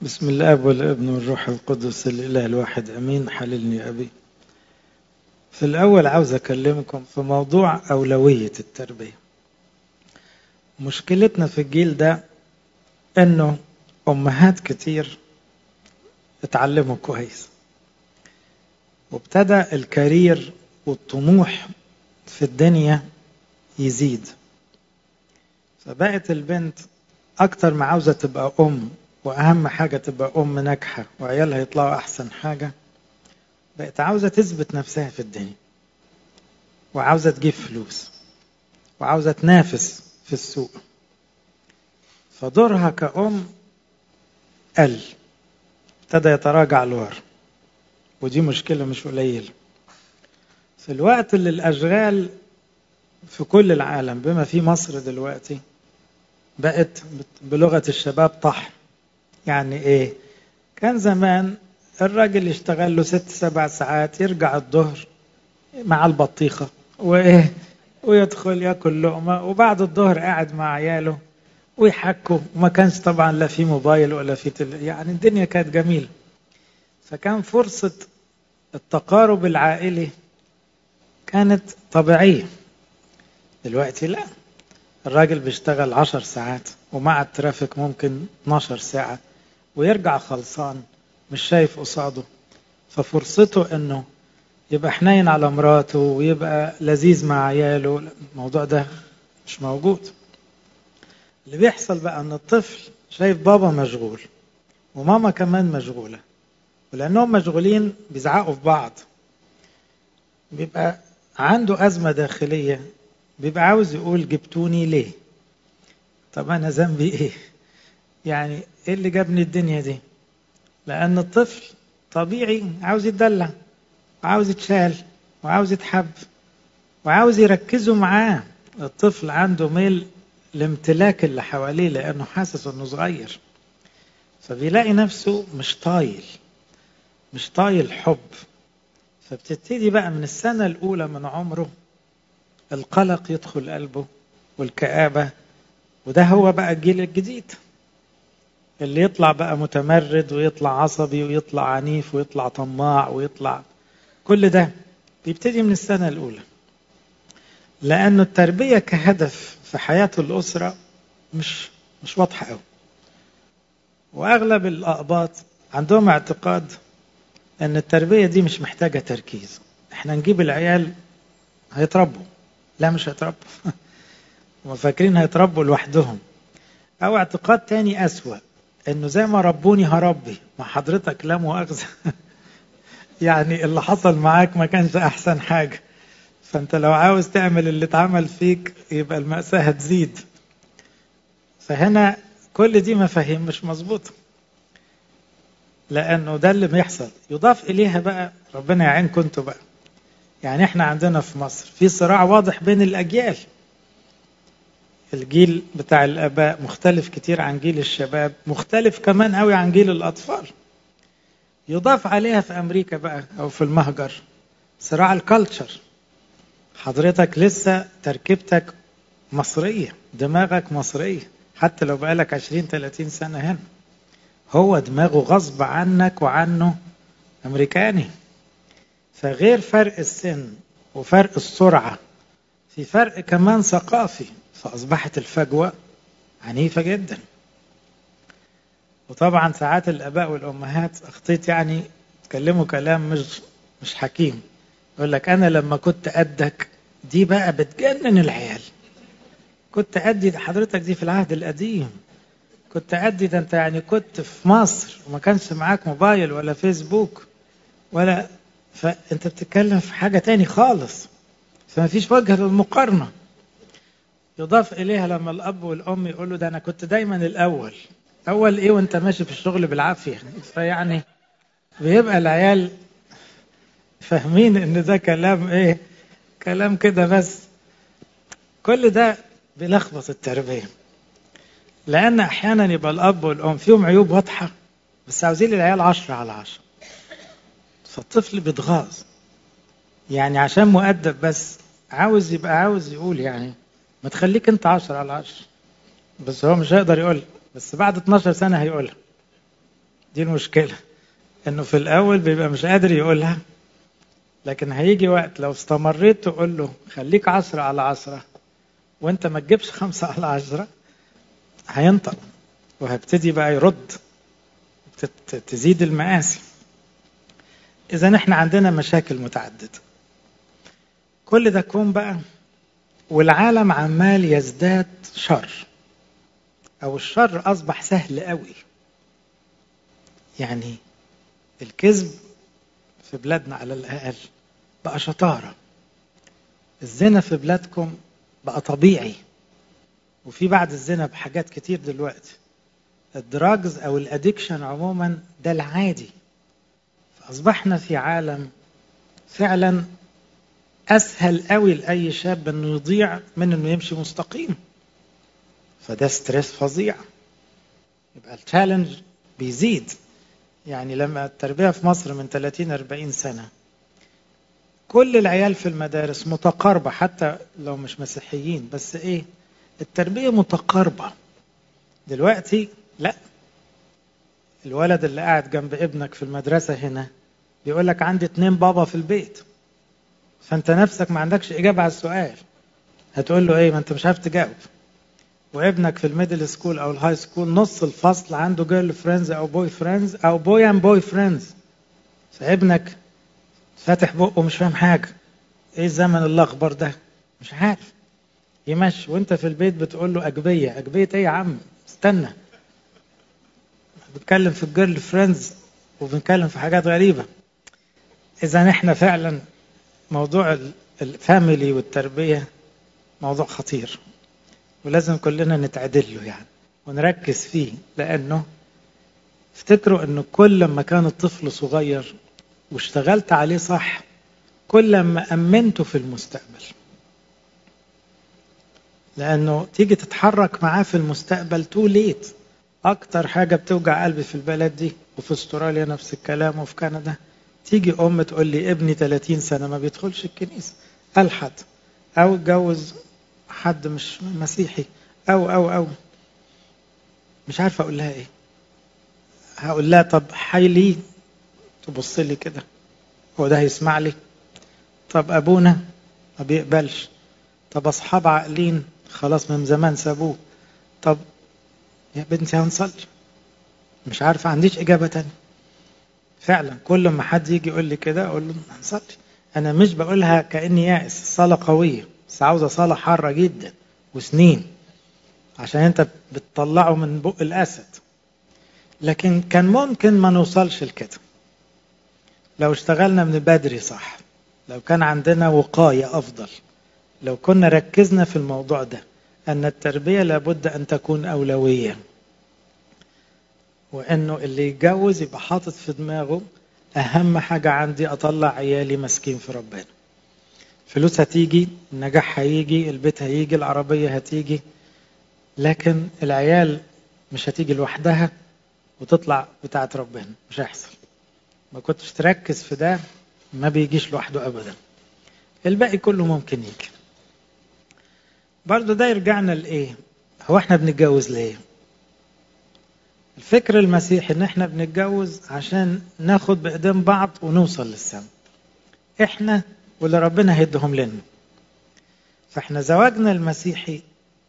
بسم الاب والابن والروح القدس الاله الواحد امين حللني ابي في الاول عاوز اكلمكم في موضوع اولويه التربيه مشكلتنا في الجيل ده انه امهات كتير اتعلموا كويس وابتدى الكارير والطموح في الدنيا يزيد فبقت البنت اكتر ما عاوزه تبقى ام واهم حاجه تبقى ام ناجحه وعيالها يطلعوا احسن حاجه بقت عاوزه تثبت نفسها في الدنيا وعاوزه تجيب فلوس وعاوزه تنافس في السوق فدورها كأم قل ابتدى يتراجع لورا ودي مشكلة مش قليلة في الوقت اللي الأشغال في كل العالم بما في مصر دلوقتي بقت بلغة الشباب طحن يعني ايه كان زمان الراجل يشتغل له ست سبع ساعات يرجع الظهر مع البطيخة وايه ويدخل ياكل لقمة وبعد الظهر قاعد مع عياله ويحكوا وما كانش طبعا لا في موبايل ولا في تل... يعني الدنيا كانت جميلة فكان فرصة التقارب العائلي كانت طبيعية دلوقتي لا الراجل بيشتغل عشر ساعات ومع الترافيك ممكن 12 ساعة ويرجع خلصان مش شايف قصاده ففرصته انه يبقى حنين على مراته ويبقى لذيذ مع عياله الموضوع ده مش موجود اللي بيحصل بقى ان الطفل شايف بابا مشغول وماما كمان مشغولة ولأنهم مشغولين بيزعقوا في بعض بيبقى عنده أزمة داخلية بيبقى عاوز يقول جبتوني ليه طب أنا ذنبي إيه يعني إيه اللي جابني الدنيا دي لأن الطفل طبيعي عاوز يتدلع وعاوز يتشال وعاوز يتحب وعاوز يركزوا معاه الطفل عنده ميل لامتلاك اللي حواليه لأنه حاسس إنه صغير فبيلاقي نفسه مش طايل مش طايل حب فبتبتدي بقى من السنة الأولى من عمره القلق يدخل قلبه والكآبة وده هو بقى الجيل الجديد اللي يطلع بقى متمرد ويطلع عصبي ويطلع عنيف ويطلع طماع ويطلع كل ده بيبتدي من السنة الأولى لأنه التربية كهدف في حياة الأسرة مش مش واضحة قوي وأغلب الأقباط عندهم اعتقاد أن التربية دي مش محتاجة تركيز احنا نجيب العيال هيتربوا لا مش هيتربوا هم فاكرين هيتربوا لوحدهم أو اعتقاد تاني أسوأ أنه زي ما ربوني هربي ما حضرتك لا مؤاخذة يعني اللي حصل معاك ما كانش أحسن حاجة فأنت لو عاوز تعمل اللي اتعمل فيك يبقى المأساة هتزيد فهنا كل دي مفاهيم مش مظبوطة لأنه ده اللي بيحصل يضاف إليها بقى ربنا يعينكم انتوا بقى يعني احنا عندنا في مصر في صراع واضح بين الأجيال الجيل بتاع الآباء مختلف كتير عن جيل الشباب مختلف كمان قوي عن جيل الأطفال يضاف عليها في أمريكا بقى أو في المهجر صراع الكالتشر حضرتك لسه تركيبتك مصرية دماغك مصرية حتى لو بقالك 20 30 سنة هنا هو دماغه غصب عنك وعنه أمريكاني فغير فرق السن وفرق السرعة في فرق كمان ثقافي فأصبحت الفجوة عنيفة جدا وطبعا ساعات الآباء والأمهات أخطيت يعني تكلموا كلام مش مش حكيم يقول لك أنا لما كنت قدك دي بقى بتجنن العيال كنت أدي حضرتك دي في العهد القديم كنت أدي ده أنت يعني كنت في مصر وما كانش معاك موبايل ولا فيسبوك ولا فأنت بتتكلم في حاجة تاني خالص فما فيش وجه للمقارنة يضاف إليها لما الأب والأم يقولوا ده أنا كنت دايما الأول أول إيه وأنت ماشي في الشغل بالعافية فيعني بيبقى العيال فاهمين إن ده كلام إيه كلام كده بس كل ده بيلخبط التربية لأن أحيانا يبقى الأب والأم فيهم عيوب واضحة بس عاوزين العيال عشرة على عشرة فالطفل بيتغاظ يعني عشان مؤدب بس عاوز يبقى عاوز يقول يعني ما تخليك انت عشرة على عشرة بس هو مش هيقدر يقول بس بعد 12 سنة هيقولها دي المشكلة انه في الاول بيبقى مش قادر يقولها لكن هيجي وقت لو استمريت تقول له خليك عشرة على عشرة وانت ما تجيبش خمسة على عشرة هينطق وهيبتدي بقى يرد تزيد المقاسي اذا احنا عندنا مشاكل متعددة كل ده كون بقى والعالم عمال يزداد شر او الشر اصبح سهل قوي يعني الكذب في بلادنا على الاقل بقى شطاره الزنا في بلادكم بقى طبيعي وفي بعد الزنا بحاجات كتير دلوقتي الدراجز او الادكشن عموما ده العادي فاصبحنا في عالم فعلا اسهل قوي لاي شاب انه يضيع من انه يمشي مستقيم فده ستريس فظيع يبقى التشالنج بيزيد يعني لما التربية في مصر من 30 40 سنة كل العيال في المدارس متقاربة حتى لو مش مسيحيين بس ايه التربية متقاربة دلوقتي لا الولد اللي قاعد جنب ابنك في المدرسة هنا بيقول لك عندي اتنين بابا في البيت فانت نفسك ما عندكش اجابة على السؤال هتقول له ايه ما انت مش عارف تجاوب وابنك في الميدل سكول او الهاي سكول نص الفصل عنده جيرل فريندز او بوي فريندز او بوي اند بوي فريندز فابنك فاتح بقه مش فاهم حاجه ايه الزمن الاخبر ده مش عارف يمشي وانت في البيت بتقول له اجبيه اجبيه ايه يا عم استنى بنتكلم في الجيرل فريندز وبنتكلم في حاجات غريبه اذا احنا فعلا موضوع الفاميلي والتربيه موضوع خطير ولازم كلنا نتعدل له يعني ونركز فيه لانه افتكروا انه كل ما كان الطفل صغير واشتغلت عليه صح كل ما امنته في المستقبل لانه تيجي تتحرك معاه في المستقبل تو ليت اكتر حاجه بتوجع قلبي في البلد دي وفي استراليا نفس الكلام وفي كندا تيجي ام تقول لي ابني 30 سنه ما بيدخلش الكنيسه الحد او اتجوز حد مش مسيحي او او او مش عارف اقول لها ايه هقول لها طب حيلي تبص لي كده هو ده هيسمع لي طب ابونا ما بيقبلش طب اصحاب عاقلين خلاص من زمان سابوه طب يا بنتي هنصلي مش عارف عنديش اجابه تانية فعلا كل ما حد يجي يقول لي كده اقول له هنصلي انا مش بقولها كاني يائس صلاه قويه بس عاوزه صلاه حاره جدا وسنين عشان انت بتطلعه من بق الاسد لكن كان ممكن ما نوصلش لكده لو اشتغلنا من بدري صح لو كان عندنا وقايه افضل لو كنا ركزنا في الموضوع ده ان التربيه لابد ان تكون اولويه وانه اللي يتجوز يبقى حاطط في دماغه اهم حاجه عندي اطلع عيالي ماسكين في ربنا فلوس هتيجي النجاح هيجي البيت هيجي العربيه هتيجي لكن العيال مش هتيجي لوحدها وتطلع بتاعت ربنا مش هيحصل ما كنتش تركز في ده ما بيجيش لوحده ابدا الباقي كله ممكن يجي برضه ده يرجعنا لايه هو احنا بنتجوز ليه الفكر المسيحي ان احنا بنتجوز عشان ناخد بايدين بعض ونوصل للسما احنا واللي ربنا هيدهم لنا فاحنا زواجنا المسيحي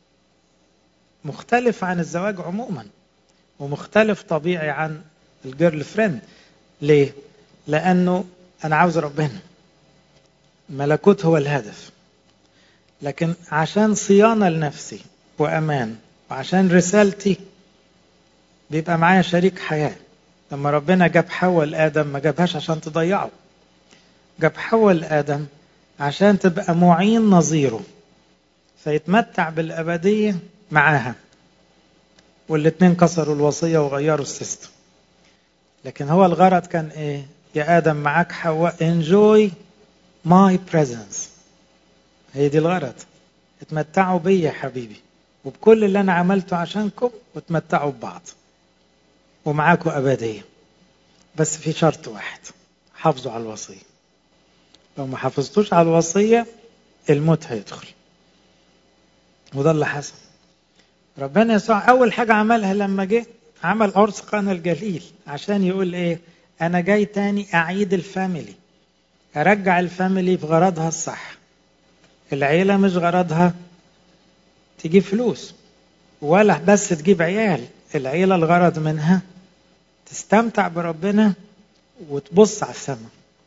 مختلف عن الزواج عموما ومختلف طبيعي عن الجيرل فريند ليه لانه انا عاوز ربنا ملكوت هو الهدف لكن عشان صيانه لنفسي وامان وعشان رسالتي بيبقى معايا شريك حياه لما ربنا جاب حواء لادم ما جابهاش عشان تضيعه جاب حواء لادم عشان تبقى معين نظيره فيتمتع بالابديه معاها والاتنين كسروا الوصيه وغيروا السيستم لكن هو الغرض كان ايه يا ادم معاك حواء enjoy my presence هي دي الغرض اتمتعوا بيا يا حبيبي وبكل اللي انا عملته عشانكم وتمتعوا ببعض ومعاكم ابديه بس في شرط واحد حافظوا على الوصيه لو ما حافظتوش على الوصيه الموت هيدخل وده اللي حصل ربنا يسوع اول حاجه عملها لما جه عمل عرس قانا الجليل عشان يقول ايه انا جاي تاني اعيد الفاميلي ارجع الفاميلي في غرضها الصح العيلة مش غرضها تجيب فلوس ولا بس تجيب عيال العيلة الغرض منها تستمتع بربنا وتبص على السماء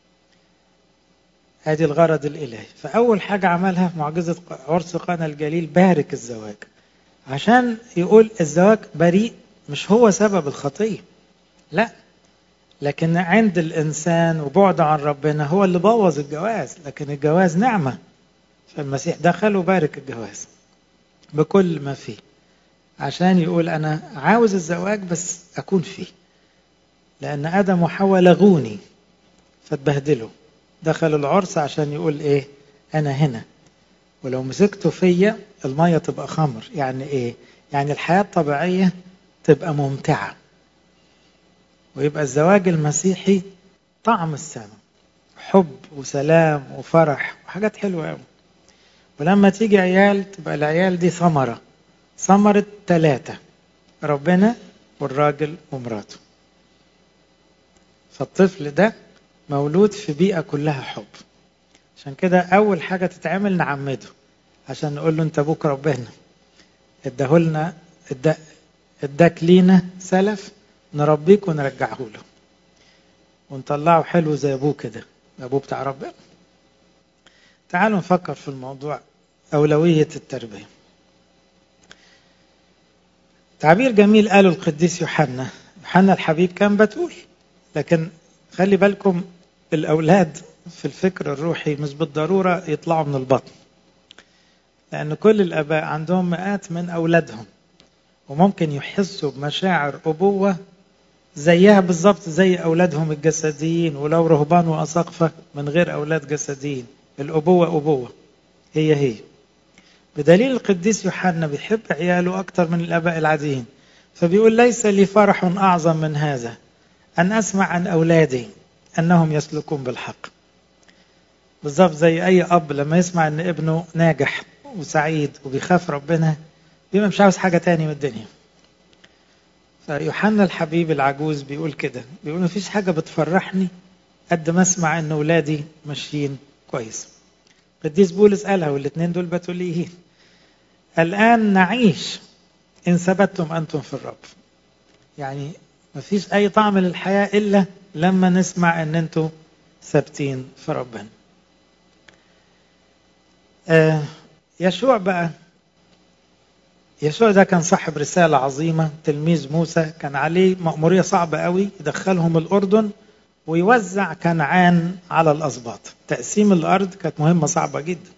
ادي الغرض الالهي فاول حاجه عملها في معجزه عرس قانا الجليل بارك الزواج عشان يقول الزواج بريء مش هو سبب الخطيه لا لكن عند الانسان وبعده عن ربنا هو اللي بوظ الجواز لكن الجواز نعمه فالمسيح دخل وبارك الجواز بكل ما فيه عشان يقول انا عاوز الزواج بس اكون فيه لان ادم وحواء لغوني فاتبهدلوا دخل العرس عشان يقول ايه انا هنا ولو مسكته فيا المية تبقى خمر يعني ايه يعني الحياة الطبيعية تبقى ممتعة ويبقى الزواج المسيحي طعم السماء حب وسلام وفرح وحاجات حلوة قوي ولما تيجي عيال تبقى العيال دي ثمرة ثمرة ثلاثة ربنا والراجل ومراته فالطفل ده مولود في بيئة كلها حب عشان كده أول حاجة تتعمل نعمده عشان نقول له أنت أبوك ربنا اداهولنا اداك لينا سلف نربيك ونرجعه له ونطلعه حلو زي أبوه كده أبوه بتاع ربنا تعالوا نفكر في الموضوع أولوية التربية تعبير جميل قاله القديس يوحنا يوحنا الحبيب كان بتقول لكن خلي بالكم الأولاد في الفكر الروحي مش بالضرورة يطلعوا من البطن لأن كل الآباء عندهم مئات من أولادهم وممكن يحسوا بمشاعر أبوة زيها بالظبط زي أولادهم الجسديين ولو رهبان وأساقفة من غير أولاد جسديين الأبوة أبوة هي هي بدليل القديس يوحنا بيحب عياله أكثر من الآباء العاديين فبيقول ليس لي فرح أعظم من هذا أن أسمع عن أولادي أنهم يسلكون بالحق بالظبط زي أي أب لما يسمع أن ابنه ناجح وسعيد وبيخاف ربنا بيبقى مش عاوز حاجة تاني من الدنيا فيوحنا الحبيب العجوز بيقول كده بيقول مفيش حاجة بتفرحني قد ما أسمع أن أولادي ماشيين كويس قديس بولس قالها والاثنين دول بتوليين الآن نعيش إن ثبتتم أنتم في الرب يعني مفيش أي طعم للحياة إلا لما نسمع أن أنتم ثابتين في ربنا آه يشوع بقى يسوع ده كان صاحب رسالة عظيمة تلميذ موسى كان عليه مأمورية صعبة قوي يدخلهم الأردن ويوزع كنعان على الأسباط تقسيم الأرض كانت مهمة صعبة جدا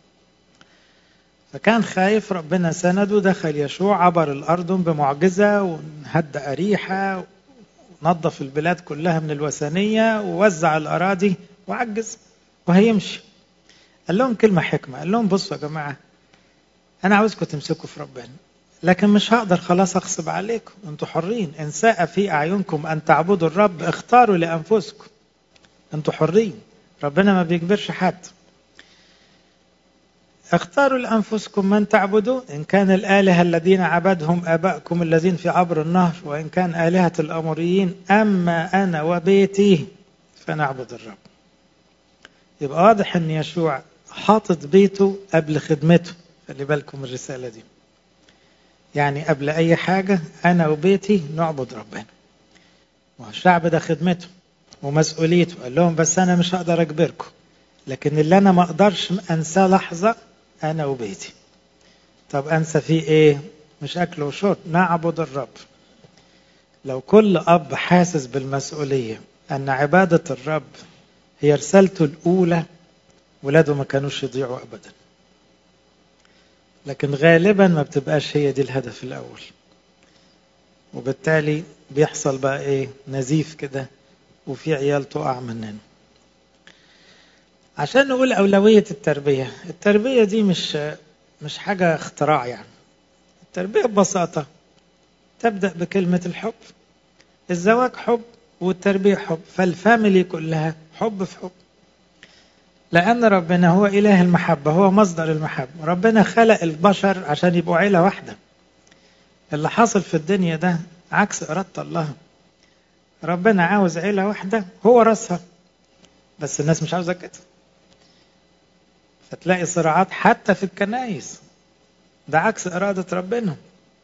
فكان خايف ربنا سنده دخل يشوع عبر الأردن بمعجزة وهدأ أريحة ونظف البلاد كلها من الوثنية ووزع الأراضي وعجز وهيمشي قال لهم كلمة حكمة قال لهم بصوا يا جماعة أنا عاوزكم تمسكوا في ربنا لكن مش هقدر خلاص أغصب عليكم أنتوا حرين إن ساء في أعينكم أن تعبدوا الرب اختاروا لأنفسكم أنتوا حرين ربنا ما بيجبرش حد اختاروا لأنفسكم من تعبدوا إن كان الآلهة الذين عبدهم آباءكم الذين في عبر النهر وإن كان آلهة الأموريين أما أنا وبيتي فنعبد الرب يبقى واضح أن يشوع حاطط بيته قبل خدمته خلي بالكم الرسالة دي يعني قبل أي حاجة أنا وبيتي نعبد ربنا والشعب ده خدمته ومسؤوليته قال لهم بس أنا مش هقدر أجبركم لكن اللي أنا ما أقدرش أنساه لحظة أنا وبيتي طب أنسى فيه إيه مش أكل وشرب نعبد الرب لو كل أب حاسس بالمسؤولية أن عبادة الرب هي رسالته الأولى ولاده ما كانوش يضيعوا أبدا لكن غالبا ما بتبقاش هي دي الهدف الأول وبالتالي بيحصل بقى إيه نزيف كده وفي عيال تقع مننا عشان نقول أولوية التربية التربية دي مش مش حاجة اختراع يعني التربية ببساطة تبدأ بكلمة الحب الزواج حب والتربية حب فالفاميلي كلها حب في حب لأن ربنا هو إله المحبة هو مصدر المحبة ربنا خلق البشر عشان يبقوا عيلة واحدة اللي حاصل في الدنيا ده عكس إرادة الله ربنا عاوز عيلة واحدة هو راسها بس الناس مش عاوزة كده فتلاقي صراعات حتى في الكنايس ده عكس إرادة ربنا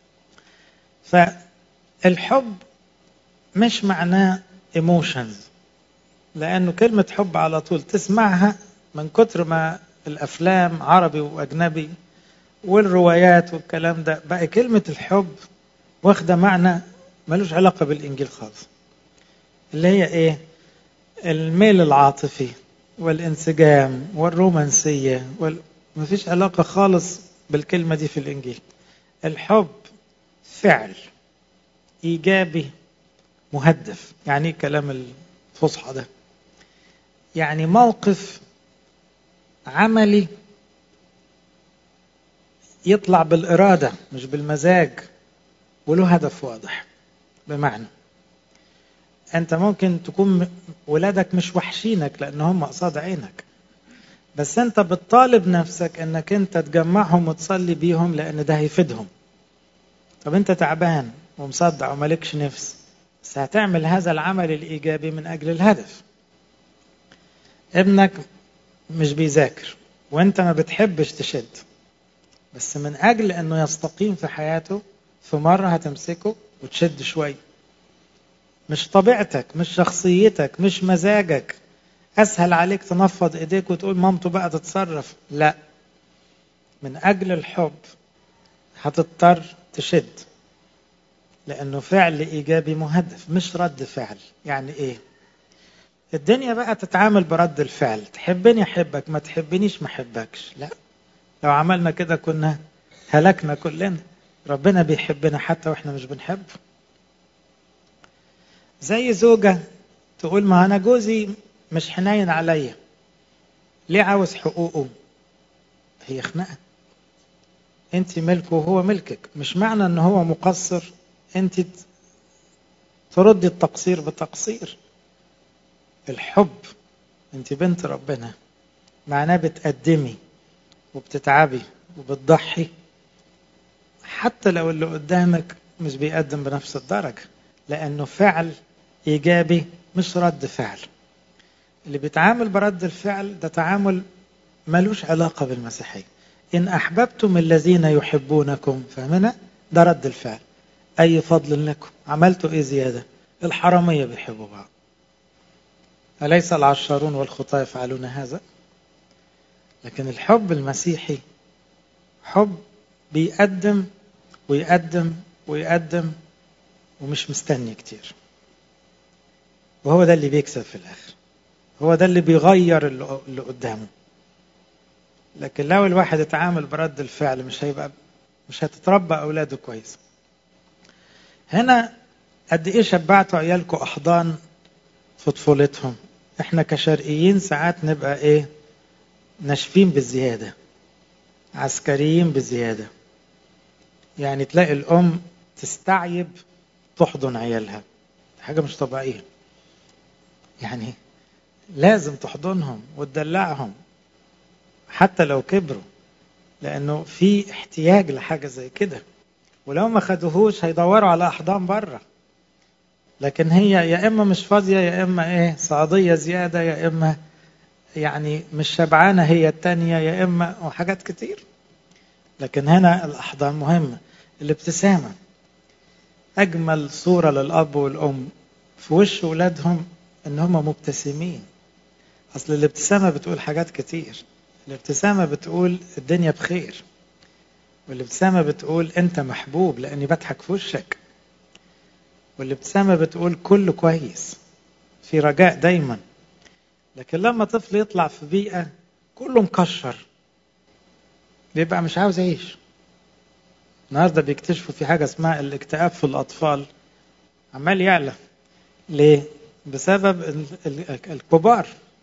فالحب مش معناه ايموشنز لأنه كلمة حب على طول تسمعها من كتر ما الأفلام عربي وأجنبي والروايات والكلام ده بقى كلمة الحب واخدة معنى ملوش علاقة بالإنجيل خالص اللي هي إيه الميل العاطفي والانسجام والرومانسية وال... مفيش علاقة خالص بالكلمة دي في الإنجيل الحب فعل إيجابي مهدف يعني ايه كلام الفصحى ده يعني موقف عملي يطلع بالإرادة مش بالمزاج وله هدف واضح بمعنى أنت ممكن تكون ولادك مش وحشينك لأن هم قصاد عينك بس أنت بتطالب نفسك أنك أنت تجمعهم وتصلي بيهم لأن ده هيفيدهم طب أنت تعبان ومصدع ومالكش نفس بس هتعمل هذا العمل الإيجابي من أجل الهدف ابنك مش بيذاكر وانت ما بتحبش تشد بس من أجل أنه يستقيم في حياته في مرة هتمسكه وتشد شوية مش طبيعتك مش شخصيتك مش مزاجك أسهل عليك تنفض إيديك وتقول مامته بقى تتصرف لا من أجل الحب هتضطر تشد لأنه فعل إيجابي مهدف مش رد فعل يعني إيه الدنيا بقى تتعامل برد الفعل تحبني أحبك ما تحبنيش ما أحبكش لا لو عملنا كده كنا هلكنا كلنا ربنا بيحبنا حتى واحنا مش بنحبه زي زوجة تقول ما أنا جوزي مش حنين عليا ليه عاوز حقوقه هي خناقة انت ملكه وهو ملكك مش معنى ان هو مقصر انت تردي التقصير بتقصير الحب انت بنت ربنا معناه بتقدمي وبتتعبي وبتضحي حتى لو اللي قدامك مش بيقدم بنفس الدرجة لأنه فعل إيجابي مش رد فعل اللي بيتعامل برد الفعل ده تعامل ملوش علاقة بالمسيحية إن أحببتم الذين يحبونكم فهمنا ده رد الفعل أي فضل لكم عملتوا إيه زيادة الحرامية بيحبوا بعض أليس العشارون والخطاة يفعلون هذا لكن الحب المسيحي حب بيقدم ويقدم ويقدم ومش مستني كتير وهو ده اللي بيكسب في الآخر هو ده اللي بيغير اللي قدامه لكن لو الواحد اتعامل برد الفعل مش هيبقى مش هتتربى أولاده كويس هنا قد إيه شبعتوا عيالكم أحضان في طفولتهم احنا كشرقيين ساعات نبقى ايه ناشفين بالزيادة عسكريين بزيادة يعني تلاقي الأم تستعيب تحضن عيالها حاجة مش طبيعية يعني لازم تحضنهم وتدلعهم حتى لو كبروا لأنه في احتياج لحاجة زي كده ولو ما خدوهوش هيدوروا على أحضان بره لكن هي يا إما مش فاضية يا إما إيه صعيدية زيادة يا إما يعني مش شبعانة هي التانية يا إما وحاجات كتير لكن هنا الأحضان مهمة الابتسامة أجمل صورة للأب والأم في وش ولادهم إن هم مبتسمين أصل الابتسامة بتقول حاجات كتير الابتسامة بتقول الدنيا بخير والابتسامة بتقول أنت محبوب لأني بضحك في وشك والابتسامة بتقول كله كويس في رجاء دايما لكن لما طفل يطلع في بيئة كله مكشر بيبقى مش عاوز يعيش النهارده بيكتشفوا في حاجة اسمها الاكتئاب في الأطفال عمال يعلى ليه؟ بسبب الكبار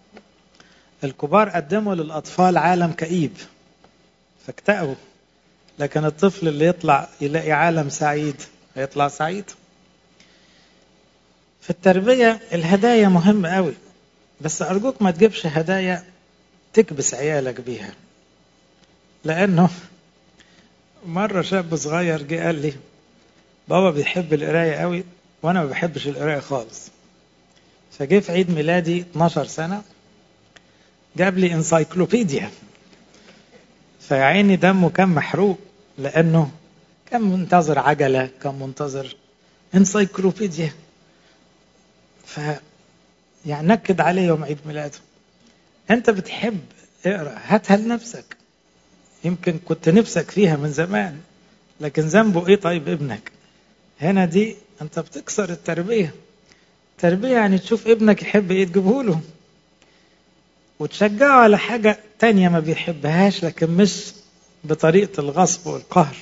الكبار قدموا للأطفال عالم كئيب فاكتئبوا لكن الطفل اللي يطلع يلاقي عالم سعيد هيطلع سعيد في التربية الهدايا مهمة قوي بس أرجوك ما تجيبش هدايا تكبس عيالك بيها لأنه مرة شاب صغير جه قال لي بابا بيحب القراية قوي وأنا ما بحبش القراية خالص فجه في عيد ميلادي 12 سنة جاب لي انسايكلوبيديا فيا عيني دمه كان محروق لأنه كان منتظر عجلة كان منتظر انسايكلوبيديا ف يعني نكد عليه يوم عيد ميلاده انت بتحب اقرا هاتها لنفسك يمكن كنت نفسك فيها من زمان لكن ذنبه ايه طيب ابنك هنا دي انت بتكسر التربيه التربيه يعني تشوف ابنك يحب ايه تجيبه له وتشجعه على حاجه تانية ما بيحبهاش لكن مش بطريقه الغصب والقهر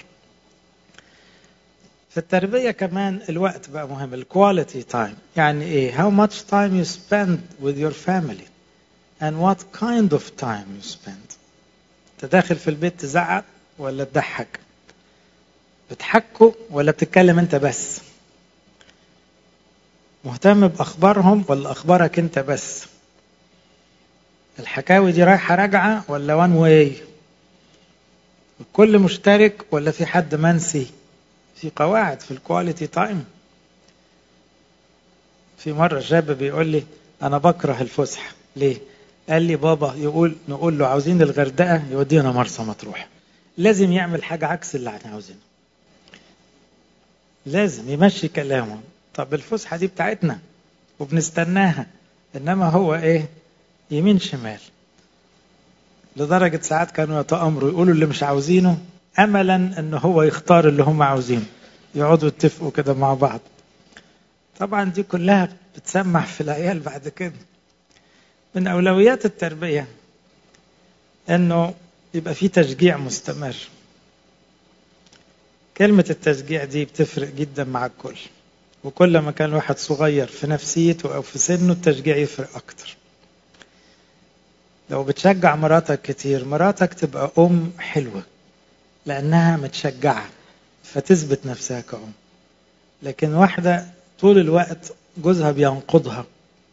في التربيه كمان الوقت بقى مهم الكواليتي تايم يعني ايه how much time you spend with your family and what kind of time you spend انت داخل في البيت تزعق ولا تضحك بتحكوا ولا بتتكلم انت بس مهتم باخبارهم ولا اخبارك انت بس الحكاوي دي رايحه راجعه ولا وان واي الكل مشترك ولا في حد منسي في قواعد في الكواليتي تايم في مره شاب بيقول لي انا بكره الفسحه ليه قال لي بابا يقول نقول له عاوزين الغردقه يودينا مرسى مطروح لازم يعمل حاجه عكس اللي احنا عاوزينه لازم يمشي كلامه طب الفسحه دي بتاعتنا وبنستناها انما هو ايه يمين شمال لدرجه ساعات كانوا يتامروا يقولوا اللي مش عاوزينه املا ان هو يختار اللي هم عاوزينه يقعدوا يتفقوا كده مع بعض طبعا دي كلها بتسمح في العيال بعد كده من اولويات التربيه انه يبقى في تشجيع مستمر كلمة التشجيع دي بتفرق جدا مع الكل وكل ما كان الواحد صغير في نفسيته أو في سنه التشجيع يفرق أكتر لو بتشجع مراتك كتير مراتك تبقى أم حلوة لأنها متشجعة فتثبت نفسها كأم لكن واحدة طول الوقت جوزها بينقضها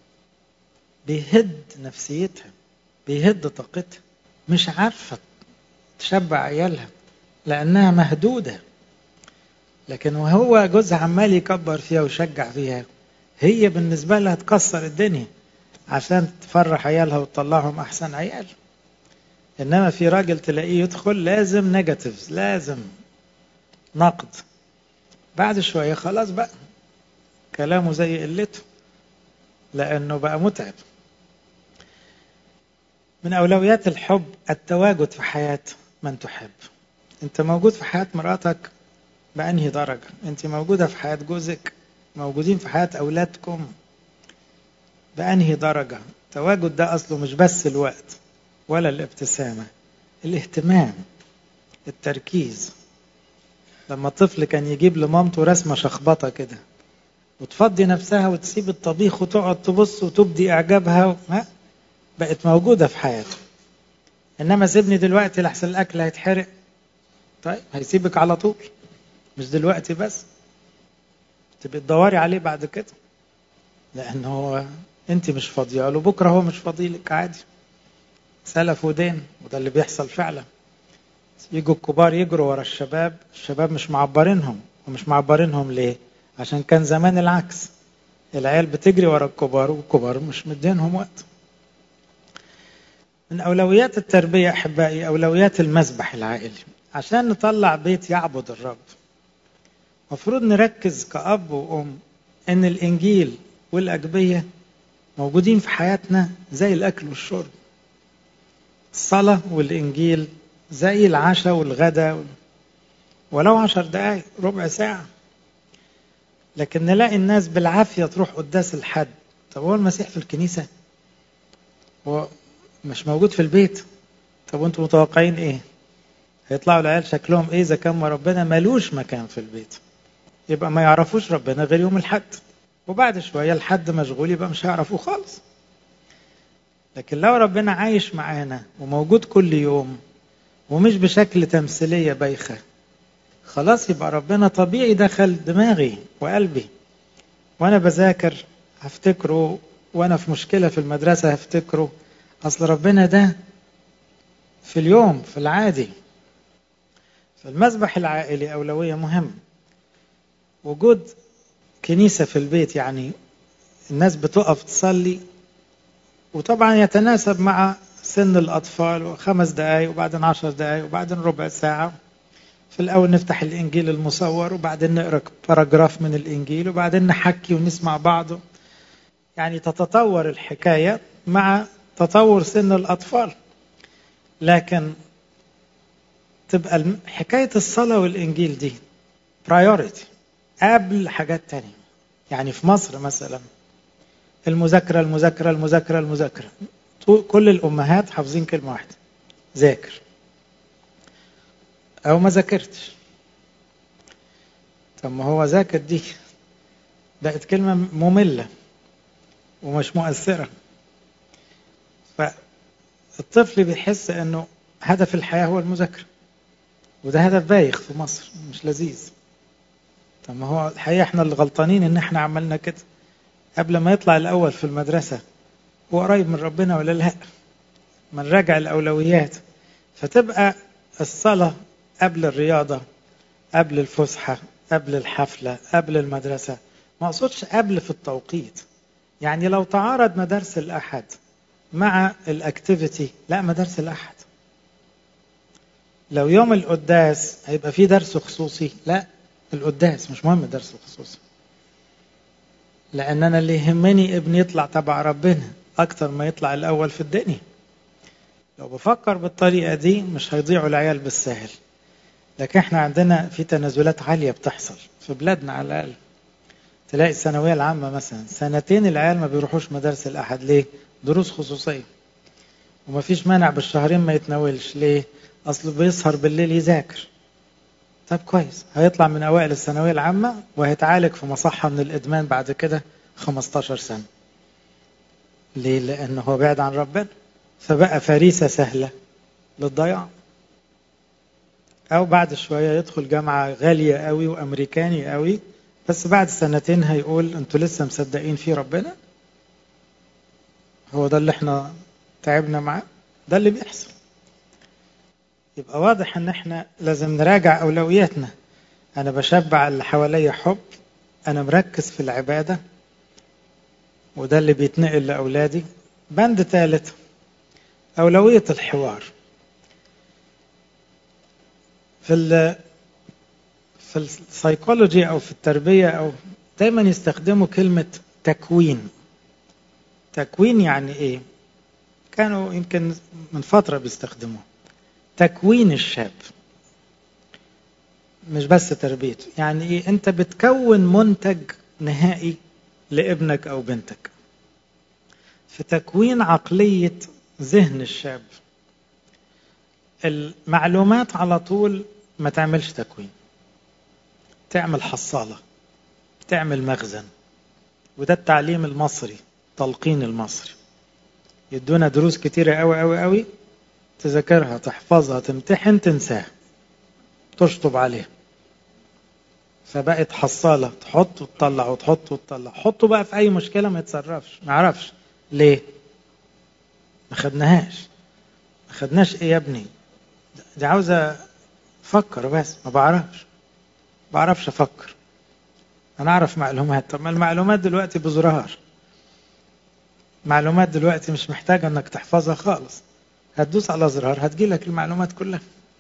بيهد نفسيتها بيهد طاقتها مش عارفة تشبع عيالها لأنها مهدودة لكن وهو جوزها عمال يكبر فيها ويشجع فيها هي بالنسبة لها تكسر الدنيا عشان تفرح عيالها وتطلعهم أحسن عيال إنما في راجل تلاقيه يدخل لازم نيجاتيفز لازم نقد بعد شوية خلاص بقى كلامه زي قلته لأنه بقى متعب من أولويات الحب التواجد في حياة من تحب أنت موجود في حياة مراتك بأنهي درجة أنت موجودة في حياة جوزك موجودين في حياة أولادكم بأنهي درجة التواجد ده أصله مش بس الوقت ولا الابتسامة الاهتمام التركيز لما الطفل كان يجيب لمامته رسمة شخبطة كده وتفضي نفسها وتسيب الطبيخ وتقعد تبص وتبدي إعجابها ها بقت موجودة في حياته إنما سيبني دلوقتي لحسن الأكل هيتحرق طيب هيسيبك على طول مش دلوقتي بس تبقي تدوري عليه بعد كده لأن هو أنت مش فاضية له بكرة هو مش فاضي لك عادي سلف ودين وده اللي بيحصل فعلا يجوا الكبار يجروا ورا الشباب الشباب مش معبرينهم ومش معبرينهم ليه عشان كان زمان العكس العيال بتجري ورا الكبار والكبار مش مدينهم وقت من أولويات التربية أحبائي أولويات المسبح العائلي عشان نطلع بيت يعبد الرب مفروض نركز كأب وأم إن الإنجيل والأجبية موجودين في حياتنا زي الأكل والشرب الصلاة والإنجيل زي العشاء والغداء ولو عشر دقايق ربع ساعة لكن نلاقي الناس بالعافية تروح قداس الحد طب هو المسيح في الكنيسة هو مش موجود في البيت طب وانتم متوقعين ايه هيطلعوا العيال شكلهم ايه اذا كان ربنا ملوش مكان في البيت يبقى ما يعرفوش ربنا غير يوم الحد وبعد شوية الحد مشغول يبقى مش هيعرفوه خالص لكن لو ربنا عايش معانا وموجود كل يوم ومش بشكل تمثيلية بايخة خلاص يبقى ربنا طبيعي دخل دماغي وقلبي وانا بذاكر هفتكره وانا في مشكلة في المدرسة هفتكره اصل ربنا ده في اليوم في العادي فالمسبح العائلي أولوية مهم وجود كنيسة في البيت يعني الناس بتقف تصلي وطبعا يتناسب مع سن الأطفال خمس دقايق وبعدين عشر دقايق وبعدين ربع ساعة في الأول نفتح الإنجيل المصور وبعدين نقرأ باراجراف من الإنجيل وبعدين نحكي ونسمع بعضه يعني تتطور الحكاية مع تطور سن الأطفال لكن تبقى حكاية الصلاة والإنجيل دي برايورتي قبل حاجات تانية يعني في مصر مثلا المذاكرة المذاكرة المذاكرة المذاكرة كل الأمهات حافظين كلمة واحدة ذاكر أو ما ذاكرتش طب ما هو ذاكر دي بقت كلمة مملة ومش مؤثرة فالطفل بيحس انه هدف الحياة هو المذاكرة وده هدف بايخ في مصر مش لذيذ طب ما هو الحقيقة احنا اللي غلطانين ان احنا عملنا كده قبل ما يطلع الاول في المدرسة هو قريب من ربنا ولا لا ما نراجع الاولويات فتبقى الصلاة قبل الرياضة قبل الفسحة قبل الحفلة قبل المدرسة ما اقصدش قبل في التوقيت يعني لو تعارض مدارس الأحد مع الاكتيفيتي لا مدارس الأحد لو يوم القداس هيبقى فيه درس خصوصي لا القداس مش مهم الدرس الخصوصي لأن أنا اللي يهمني ابني يطلع تبع ربنا أكتر ما يطلع الأول في الدنيا لو بفكر بالطريقة دي مش هيضيعوا العيال بالسهل لكن احنا عندنا في تنازلات عالية بتحصل في بلادنا على الأقل تلاقي الثانوية العامة مثلا سنتين العيال ما بيروحوش مدارس الأحد ليه؟ دروس خصوصية وما فيش مانع بالشهرين ما يتناولش ليه؟ أصل بيسهر بالليل يذاكر طب كويس هيطلع من أوائل الثانوية العامة وهيتعالج في مصحة من الإدمان بعد كده 15 سنة ليه؟ لأنه هو بعد عن ربنا فبقى فريسة سهلة للضياع أو بعد شوية يدخل جامعة غالية قوي وأمريكاني قوي بس بعد سنتين هيقول انتوا لسه مصدقين في ربنا هو ده اللي احنا تعبنا معاه ده اللي بيحصل يبقى واضح ان احنا لازم نراجع اولوياتنا انا بشبع اللي حواليا حب انا مركز في العبادة وده اللي بيتنقل لأولادي بند ثالث أولوية الحوار في ال في السيكولوجي او في التربيه او دايما يستخدموا كلمه تكوين تكوين يعني ايه كانوا يمكن من فتره بيستخدموه تكوين الشاب مش بس تربيته يعني ايه انت بتكون منتج نهائي لابنك او بنتك في تكوين عقليه ذهن الشاب المعلومات على طول ما تعملش تكوين تعمل حصالة تعمل مخزن وده التعليم المصري تلقين المصري يدونا دروس كتيرة قوي قوي قوي تذاكرها تحفظها تمتحن تنساها تشطب عليها فبقت حصالة تحط وتطلع وتحط وتطلع حطه بقى في أي مشكلة ما يتصرفش ما يعرفش ليه ما خدناهاش ما خدناش ايه يا ابني دي عاوزة فكر بس ما بعرفش بعرفش افكر انا اعرف معلومات طب ما المعلومات دلوقتي بزرار معلومات دلوقتي مش محتاجه انك تحفظها خالص هتدوس على زرار هتجيلك المعلومات كلها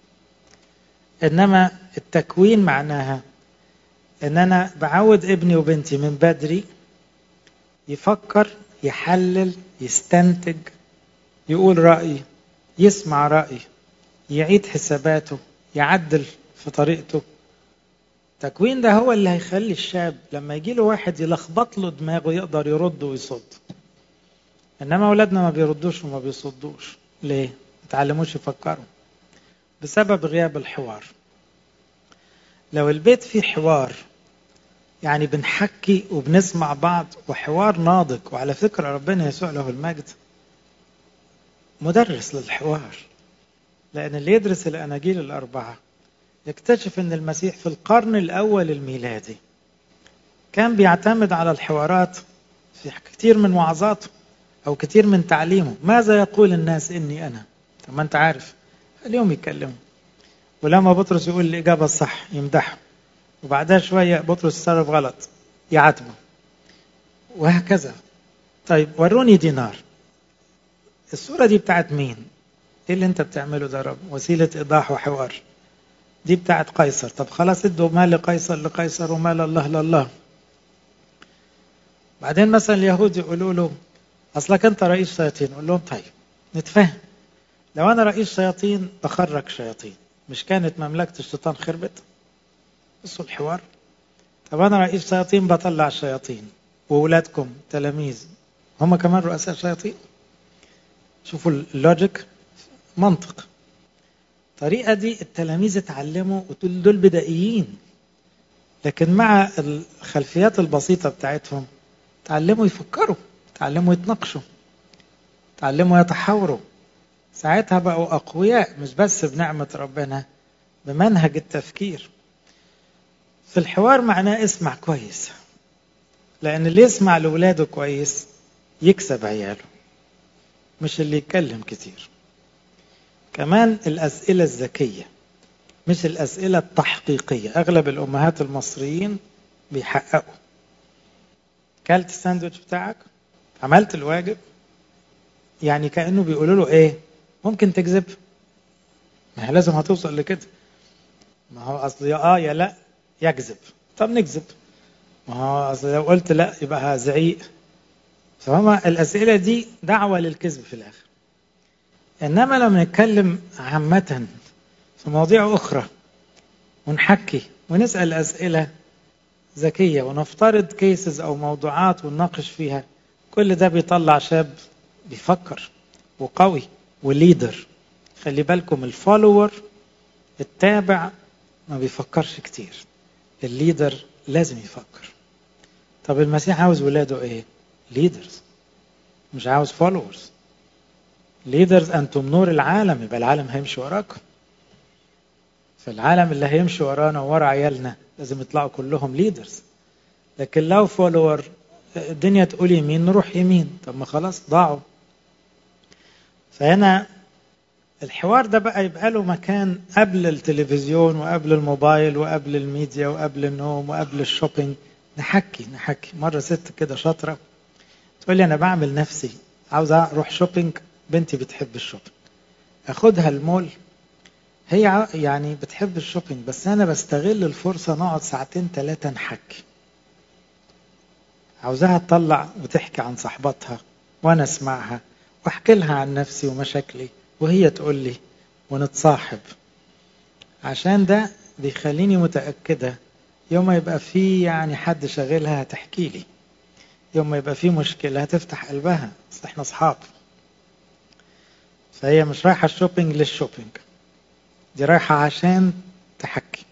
انما التكوين معناها ان انا بعود ابني وبنتي من بدري يفكر يحلل يستنتج يقول رأي يسمع رأي يعيد حساباته يعدل في طريقته التكوين ده هو اللي هيخلي الشاب لما يجي له واحد يلخبط له دماغه يقدر يرد ويصد انما اولادنا ما بيردوش وما بيصدوش ليه ما تعلموش يفكروا بسبب غياب الحوار لو البيت فيه حوار يعني بنحكي وبنسمع بعض وحوار ناضج وعلى فكرة ربنا يسوع له المجد مدرس للحوار لأن اللي يدرس الأناجيل الأربعة يكتشف أن المسيح في القرن الأول الميلادي كان بيعتمد على الحوارات في كثير من وعظاته أو كثير من تعليمه ماذا يقول الناس إني أنا طب ما أنت عارف اليوم يتكلموا ولما بطرس يقول الإجابة الصح يمدحه وبعدها شوية بطرس تصرف غلط يعاتبه وهكذا طيب وروني دينار الصورة دي بتاعت مين؟ ايه اللي انت بتعمله ده رب؟ وسيلة ايضاح وحوار دي بتاعت قيصر طب خلاص ادوا مال لقيصر لقيصر ومال الله لله بعدين مثلا اليهود يقولوا له اصلك انت رئيس شياطين قول لهم طيب نتفاهم لو انا رئيس شياطين بخرج شياطين مش كانت مملكة الشيطان خربت بصوا الحوار طب انا رئيس شياطين بطلع الشياطين واولادكم تلاميذ هم كمان رؤساء شياطين شوفوا اللوجيك منطق الطريقة دي التلاميذ اتعلموا ودول دول بدائيين لكن مع الخلفيات البسيطة بتاعتهم تعلموا يفكروا تعلموا يتناقشوا تعلموا يتحاوروا ساعتها بقوا أقوياء مش بس بنعمة ربنا بمنهج التفكير في الحوار معناه اسمع كويس لأن اللي يسمع لولاده كويس يكسب عياله مش اللي يتكلم كتير كمان الأسئلة الذكية مش الأسئلة التحقيقية أغلب الأمهات المصريين بيحققوا كلت الساندوتش بتاعك عملت الواجب يعني كأنه بيقولوا له إيه ممكن تكذب ما هي لازم هتوصل لكده ما هو أصل يا آه يا لا يكذب طب نكذب ما هو أصل لو قلت لا يبقى زعيق فهما الأسئلة دي دعوة للكذب في الآخر إنما لما نتكلم عامة في مواضيع أخرى ونحكي ونسأل أسئلة ذكية ونفترض كيسز أو موضوعات ونناقش فيها كل ده بيطلع شاب بيفكر وقوي وليدر خلي بالكم الفولور التابع ما بيفكرش كتير الليدر لازم يفكر طب المسيح عاوز ولاده ايه ليدرز مش عاوز فولورز ليدرز انتم نور العالم يبقى العالم هيمشي وراكم فالعالم اللي هيمشي ورانا وورا عيالنا لازم يطلعوا كلهم ليدرز لكن لو فولور الدنيا تقول يمين نروح يمين طب ما خلاص ضاعوا فهنا الحوار ده بقى يبقى له مكان قبل التلفزيون وقبل الموبايل وقبل الميديا وقبل النوم وقبل الشوبينج نحكي نحكي مرة ست كده شاطرة تقول لي أنا بعمل نفسي عاوز أروح شوبينج بنتي بتحب الشوبينج أخدها المول هي يعني بتحب الشوبينج بس أنا بستغل الفرصة نقعد ساعتين ثلاثة نحكي عاوزاها تطلع وتحكي عن صاحبتها وأنا أسمعها وأحكي لها عن نفسي ومشاكلي وهي تقول لي ونتصاحب عشان ده بيخليني متأكدة يوم ما يبقى في يعني حد شاغلها هتحكي لي يوم ما يبقى في مشكلة هتفتح قلبها بس احنا اصحاب فهي مش رايحة الشوبينج للشوبينج دي رايحة عشان تحكي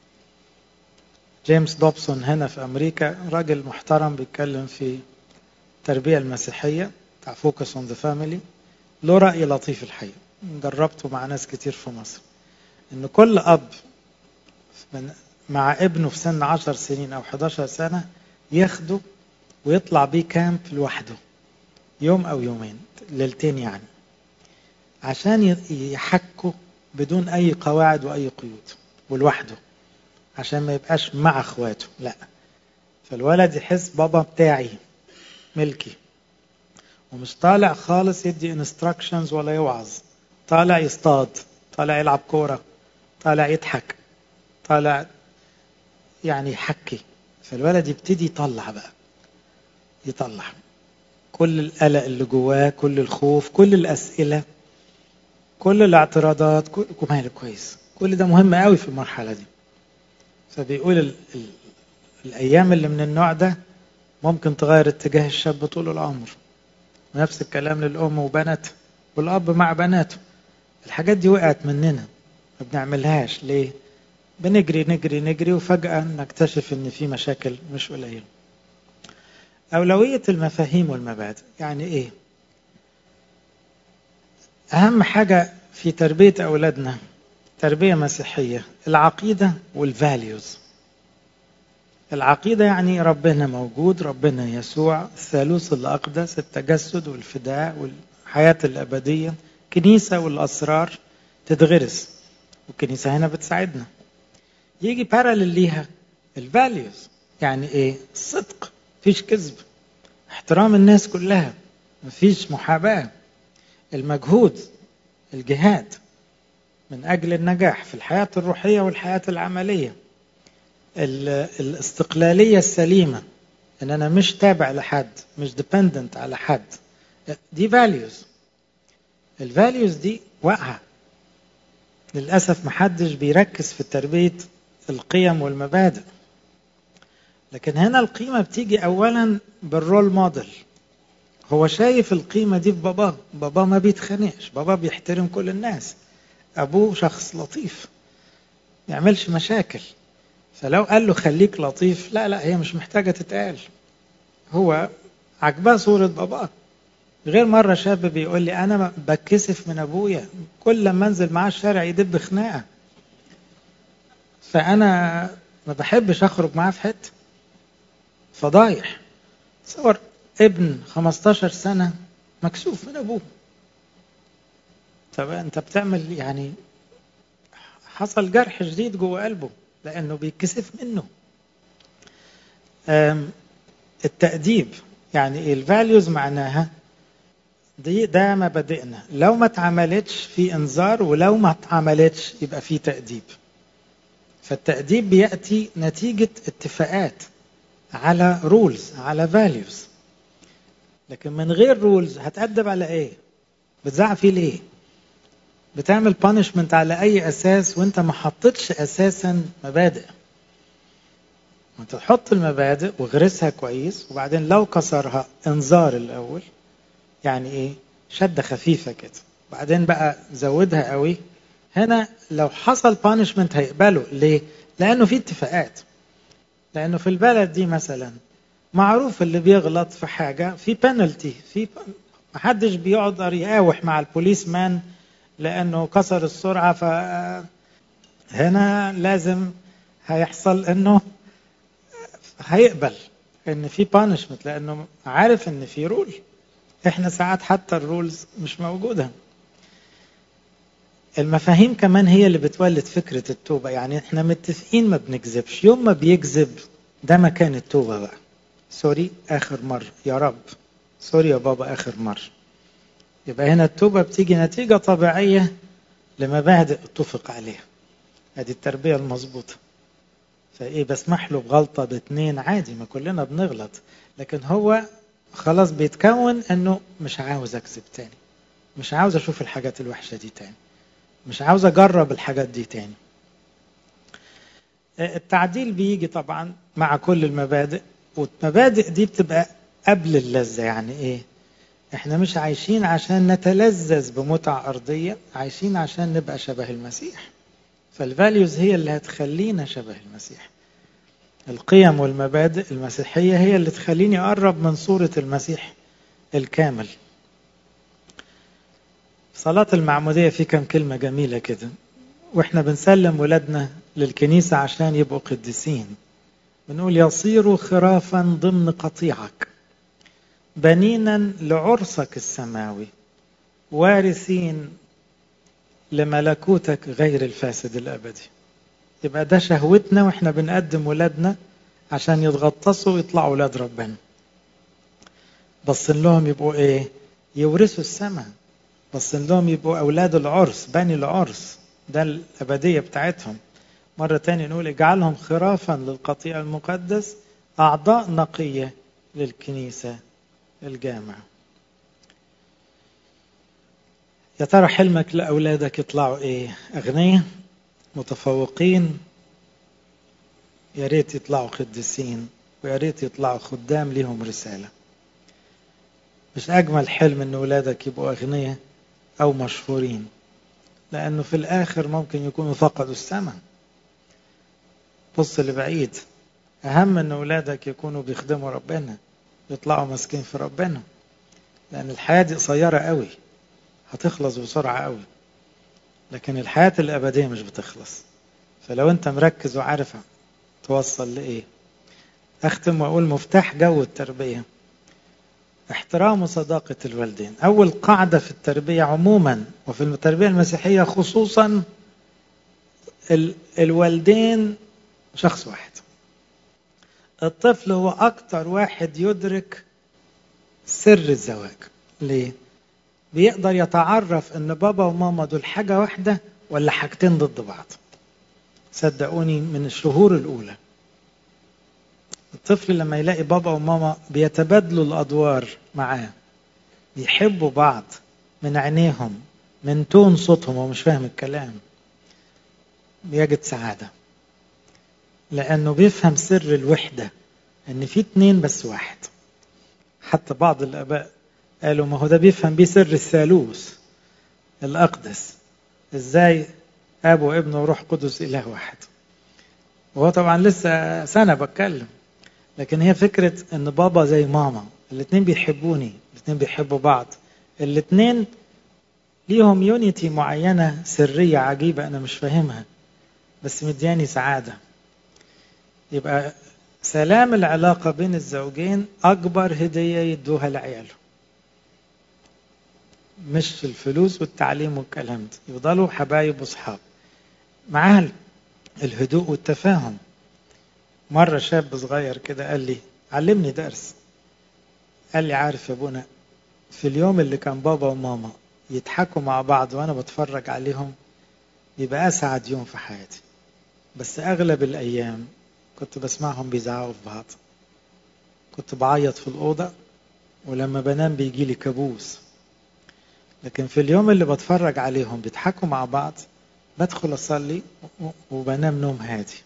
جيمس دوبسون هنا في أمريكا راجل محترم بيتكلم في التربية المسيحية بتاع فوكس اون ذا فاميلي له رأي لطيف الحقيقة جربته مع ناس كتير في مصر إن كل أب من مع ابنه في سن 10 سنين أو 11 سنة ياخده ويطلع بيه كامب لوحده يوم أو يومين ليلتين يعني عشان يحكوا بدون أي قواعد وأي قيود ولوحده عشان ما يبقاش مع اخواته لا فالولد يحس بابا بتاعي ملكي ومش طالع خالص يدي انستراكشنز ولا يوعظ طالع يصطاد طالع يلعب كورة طالع يضحك طالع يعني يحكي فالولد يبتدي يطلع بقى يطلع كل القلق اللي جواه كل الخوف كل الأسئلة كل الاعتراضات كل ماله كويس كل ده مهم قوي في المرحلة دي فبيقول ال... ال... الأيام اللي من النوع ده ممكن تغير اتجاه الشاب طول العمر نفس الكلام للأم وبنات والأب مع بناته الحاجات دي وقعت مننا ما بنعملهاش ليه بنجري نجري نجري وفجأة نكتشف إن في مشاكل مش قليلة أولوية المفاهيم والمبادئ يعني إيه أهم حاجة في تربية أولادنا تربية مسيحية العقيدة والفاليوز العقيدة يعني ربنا موجود ربنا يسوع الثالوث الأقدس التجسد والفداء والحياة الأبدية كنيسة والأسرار تتغرس والكنيسة هنا بتساعدنا يجي بارالل ليها الفاليوز يعني ايه الصدق مفيش كذب احترام الناس كلها مفيش محاباة المجهود الجهاد من أجل النجاح في الحياة الروحية والحياة العملية الاستقلالية السليمة ان انا مش تابع لحد مش ديبندنت على حد دي فاليوز الفاليوز دي واقعه للاسف محدش بيركز في تربيه القيم والمبادئ لكن هنا القيمه بتيجي اولا بالرول موديل هو شايف القيمه دي في باباه باباه ما بيتخانقش باباه بيحترم كل الناس ابوه شخص لطيف ما يعملش مشاكل فلو قال له خليك لطيف لا لا هي مش محتاجة تتقال هو عجباه صورة باباه غير مرة شاب بيقول لي أنا بتكسف من أبويا كل لما أنزل معاه الشارع يدب خناقة فأنا ما بحبش أخرج معاه في حتة فضايح تصور ابن 15 سنة مكسوف من أبوه طب أنت بتعمل يعني حصل جرح جديد جوه قلبه لأنه بيتكسف منه التأديب يعني ايه الفاليوز معناها دي ده مبادئنا لو ما اتعملتش في انذار ولو ما اتعملتش يبقى في تأديب فالتأديب بيأتي نتيجة اتفاقات على رولز على فاليوز لكن من غير رولز هتأدب على ايه بتزعق فيه ليه بتعمل بانشمنت على اي اساس وانت ما حطيتش اساسا مبادئ انت تحط المبادئ وغرسها كويس وبعدين لو كسرها انذار الاول يعني ايه شده خفيفه كده بعدين بقى زودها قوي هنا لو حصل بانشمنت هيقبله ليه لانه في اتفاقات لانه في البلد دي مثلا معروف اللي بيغلط في حاجه في بنالتي في محدش بيقدر يقاوح مع البوليس مان لانه كسر السرعه ف هنا لازم هيحصل انه هيقبل ان في بانشمنت لانه عارف ان في رول احنا ساعات حتى الرولز مش موجوده المفاهيم كمان هي اللي بتولد فكرة التوبة يعني احنا متفقين ما بنكذبش يوم ما بيكذب ده مكان التوبة بقى سوري آخر مرة يا رب سوري يا بابا آخر مرة يبقى هنا التوبة بتيجي نتيجة طبيعية لمبادئ اتفق عليها هذه التربية المظبوطة فايه بسمح له بغلطة باتنين عادي ما كلنا بنغلط لكن هو خلاص بيتكون انه مش عاوز اكذب تاني مش عاوز اشوف الحاجات الوحشة دي تاني مش عاوز اجرب الحاجات دي تاني التعديل بيجي طبعا مع كل المبادئ والمبادئ دي بتبقى قبل اللذة يعني ايه احنا مش عايشين عشان نتلذذ بمتع أرضية عايشين عشان نبقى شبه المسيح فالفاليوز هي اللي هتخلينا شبه المسيح القيم والمبادئ المسيحية هي اللي تخليني أقرب من صورة المسيح الكامل صلاة المعمودية في كم كلمة جميلة كده واحنا بنسلم ولادنا للكنيسة عشان يبقوا قديسين بنقول يصيروا خرافا ضمن قطيعك بنينا لعرسك السماوي وارثين لملكوتك غير الفاسد الابدي يبقى ده شهوتنا واحنا بنقدم ولادنا عشان يتغطسوا ويطلعوا ولاد ربنا بس لهم يبقوا ايه يورثوا السماء بس لهم يبقوا اولاد العرس بني العرس ده الابديه بتاعتهم مره تاني نقول اجعلهم خرافا للقطيع المقدس اعضاء نقيه للكنيسه الجامع يا ترى حلمك لأولادك يطلعوا إيه؟ أغنياء متفوقين يا ريت يطلعوا قديسين ويا ريت يطلعوا خدام ليهم رسالة مش أجمل حلم إن أولادك يبقوا أغنياء أو مشهورين لأنه في الآخر ممكن يكونوا فقدوا السماء بص لبعيد أهم إن أولادك يكونوا بيخدموا ربنا يطلعوا ماسكين في ربنا لأن الحياة دي قصيرة قوي هتخلص بسرعة قوي لكن الحياة الأبدية مش بتخلص فلو أنت مركز وعارف توصل لإيه أختم وأقول مفتاح جو التربية احترام وصداقة الوالدين أول قاعدة في التربية عموما وفي التربية المسيحية خصوصا ال... الوالدين شخص واحد الطفل هو أكتر واحد يدرك سر الزواج ليه؟ بيقدر يتعرف ان بابا وماما دول حاجة واحدة ولا حاجتين ضد بعض صدقوني من الشهور الأولى الطفل لما يلاقي بابا وماما بيتبادلوا الأدوار معاه بيحبوا بعض من عينيهم من تون صوتهم ومش فاهم الكلام بيجد سعادة لأنه بيفهم سر الوحدة إن في اتنين بس واحد حتى بعض الآباء قالوا ما هو ده بيفهم بيه سر الثالوث الأقدس إزاي أب وابن وروح قدس إله واحد وهو طبعا لسه سنة بتكلم لكن هي فكرة إن بابا زي ماما الاتنين بيحبوني الاتنين بيحبوا بعض الاتنين ليهم يونيتي معينة سرية عجيبة أنا مش فاهمها بس مدياني سعادة يبقى سلام العلاقة بين الزوجين أكبر هدية يدوها لعياله مش الفلوس والتعليم والكلام ده يفضلوا حبايب وصحاب معاها الهدوء والتفاهم مرة شاب صغير كده قال لي علمني درس قال لي عارف يا ابونا في اليوم اللي كان بابا وماما يضحكوا مع بعض وانا بتفرج عليهم بيبقى اسعد يوم في حياتي بس اغلب الايام كنت بسمعهم بيزعقوا في بعض كنت بعيط في الاوضه ولما بنام بيجي لي كابوس لكن في اليوم اللي بتفرج عليهم بيضحكوا مع بعض بدخل اصلي وبنام نوم هادي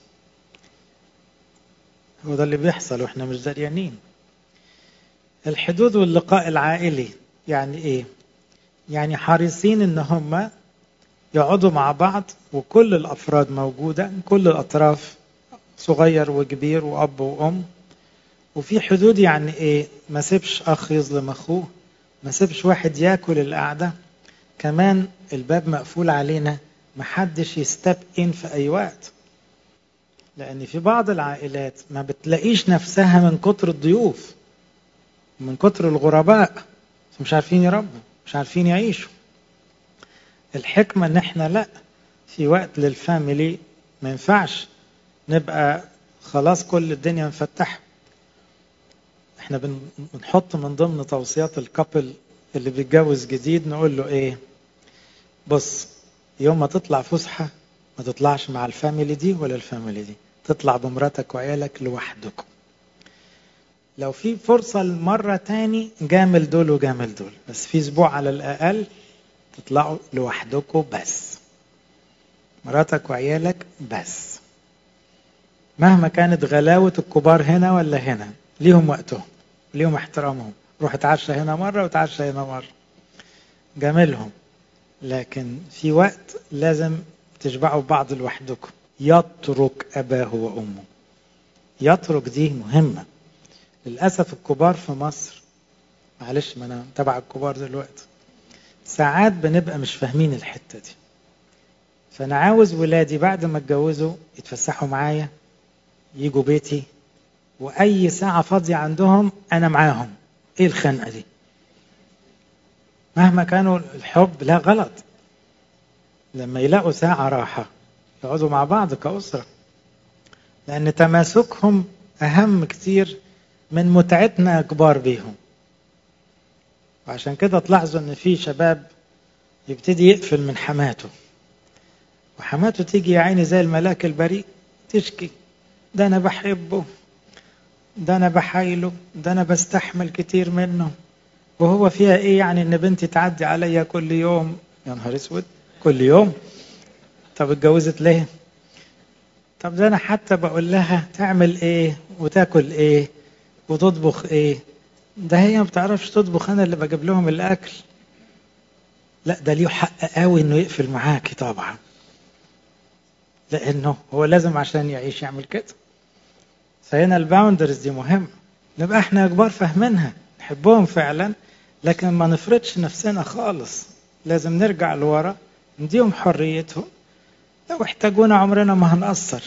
هو ده اللي بيحصل واحنا مش دريانين الحدود واللقاء العائلي يعني ايه يعني حريصين ان هم يقعدوا مع بعض وكل الافراد موجوده كل الاطراف صغير وكبير واب وام وفي حدود يعني ايه ما سيبش اخ يظلم اخوه ما سيبش واحد ياكل القعده كمان الباب مقفول علينا محدش يستب ان في اي وقت لان في بعض العائلات ما بتلاقيش نفسها من كتر الضيوف من كتر الغرباء مش عارفين يربوا مش عارفين يعيشوا الحكمة ان احنا لا في وقت للفاميلي ما ينفعش نبقى خلاص كل الدنيا مفتحة احنا بنحط من ضمن توصيات الكابل اللي بيتجوز جديد نقول له ايه بص يوم ما تطلع فسحة ما تطلعش مع الفاميلي دي ولا الفاميلي دي تطلع بمراتك وعيالك لوحدكم لو في فرصة مرة تاني جامل دول وجامل دول بس في اسبوع على الاقل تطلعوا لوحدكم بس مراتك وعيالك بس مهما كانت غلاوة الكبار هنا ولا هنا ليهم وقتهم ليهم احترامهم روح اتعشى هنا مرة وتعشى هنا مرة جاملهم لكن في وقت لازم تشبعوا بعض لوحدكم يترك أباه وأمه يترك دي مهمة للأسف الكبار في مصر معلش ما أنا تبع الكبار دلوقتي ساعات بنبقى مش فاهمين الحتة دي فأنا عاوز ولادي بعد ما اتجوزوا يتفسحوا معايا يجوا بيتي وأي ساعة فاضية عندهم أنا معاهم إيه الخنقة دي مهما كانوا الحب لا غلط لما يلاقوا ساعة راحة يقعدوا مع بعض كأسرة لأن تماسكهم أهم كتير من متعتنا كبار بيهم وعشان كده تلاحظوا ان في شباب يبتدي يقفل من حماته وحماته تيجي يا عيني زي الملاك البريء تشكي ده انا بحبه ده انا بحايله ده انا بستحمل كتير منه وهو فيها ايه يعني ان بنتي تعدي عليا كل يوم يا نهار اسود كل يوم طب اتجوزت ليه طب ده انا حتى بقول لها تعمل ايه وتاكل ايه وتطبخ ايه ده هي ما بتعرفش تطبخ انا اللي بجيب لهم الاكل لا ده ليه حق قوي انه يقفل معاكي طبعا لانه هو لازم عشان يعيش يعمل كده فهنا الباوندرز دي مهمه نبقى احنا كبار فاهمينها نحبهم فعلا لكن ما نفرضش نفسنا خالص لازم نرجع لورا نديهم حريتهم لو احتاجونا عمرنا ما هنقصر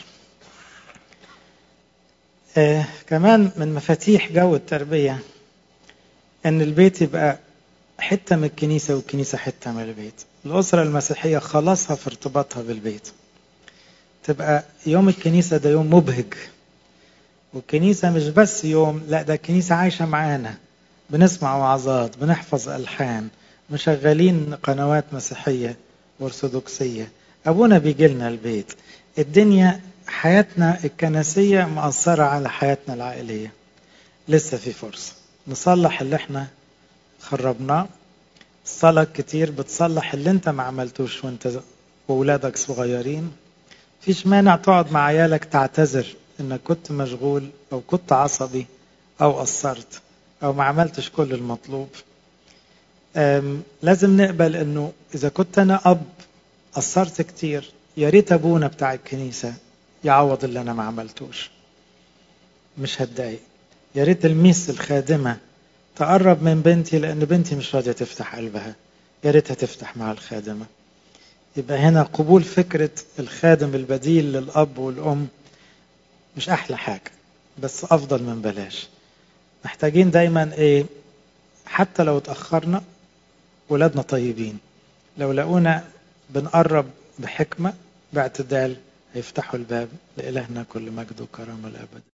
آه كمان من مفاتيح جو التربية ان البيت يبقى حتة من الكنيسة والكنيسة حتة من البيت الأسرة المسيحية خلاصها في ارتباطها بالبيت تبقى يوم الكنيسة ده يوم مبهج والكنيسة مش بس يوم لا ده الكنيسة عايشة معانا بنسمع وعظات بنحفظ ألحان مشغلين قنوات مسيحية وارثوذكسية أبونا بيجي لنا البيت الدنيا حياتنا الكنسية مأثرة على حياتنا العائلية لسه في فرصة نصلح اللي احنا خربناه الصلاة كتير بتصلح اللي انت ما عملتوش وانت وولادك صغيرين فيش مانع تقعد مع عيالك تعتذر انك كنت مشغول او كنت عصبي او قصرت او ما عملتش كل المطلوب لازم نقبل انه اذا كنت انا اب قصرت كتير يا ريت ابونا بتاع الكنيسه يعوض اللي انا ما عملتوش مش هتضايق يا ريت الميس الخادمه تقرب من بنتي لان بنتي مش راضيه تفتح قلبها يا ريتها تفتح مع الخادمه يبقى هنا قبول فكره الخادم البديل للاب والام مش احلى حاجه بس افضل من بلاش محتاجين دايما ايه حتى لو اتاخرنا ولادنا طيبين لو لقونا بنقرب بحكمه باعتدال هيفتحوا الباب لإلهنا كل مجد وكرامه الابد